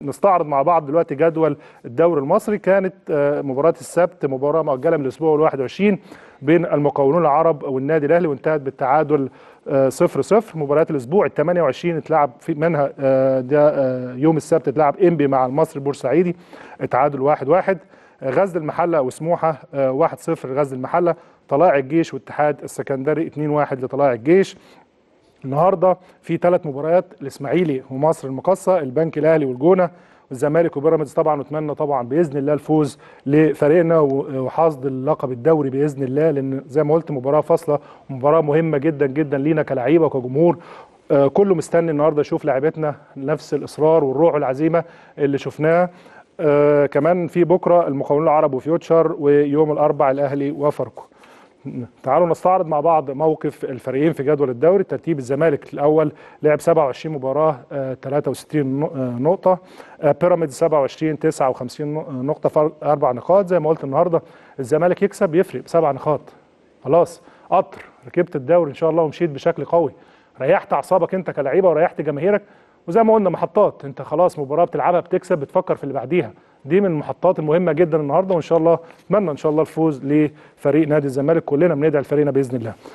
نستعرض مع بعض دلوقتي جدول الدوري المصري كانت آه، مباراه السبت مباراه مؤجله من الاسبوع ال 21 بين المقاولون العرب والنادي الاهلي وانتهت بالتعادل 0 0 مباريات الاسبوع ال 28 اتلعب في منها آه، ده آه، يوم السبت اتلعب انبي مع المصري البورسعيدي اتعادل 1 1 غزل المحله وسموحه 1 0 غزل المحله طلائع الجيش والاتحاد السكندري 2 1 لطلائع الجيش النهارده في ثلاث مباريات الاسماعيلي ومصر المقاصه البنك الاهلي والجونه والزمالك وبيراميدز طبعا نتمنى طبعا باذن الله الفوز لفريقنا و- وحصد اللقب الدوري باذن الله لان زي ما قلت مباراه فاصله ومباراه مهمه جدا جدا لينا كلعيبه وكجمهور آه، كله مستني النهارده يشوف لاعبتنا نفس الاصرار والروح والعزيمه اللي شفناها آه كمان في بكره المقاولون العرب وفيوتشر ويوم الاربع الاهلي وفاركو تعالوا نستعرض مع بعض موقف الفريقين في جدول الدوري ترتيب الزمالك الاول لعب 27 مباراه آه، 63 نق- آه، نقطه آه، بيراميدز 27 59 نق- نقطه فرق اربع نقاط زي ما قلت النهارده الزمالك يكسب يفرق بسبع نقاط خلاص قطر ركبت الدوري ان شاء الله ومشيت بشكل قوي ريحت اعصابك انت كلعيبه وريحت جماهيرك وزي ما قلنا محطات انت خلاص مباراه بتلعبها بتكسب بتفكر في اللي بعديها دي من المحطات المهمه جدا النهارده وان شاء الله اتمنى ان شاء الله الفوز لفريق نادي الزمالك كلنا بندعي لفريقنا باذن الله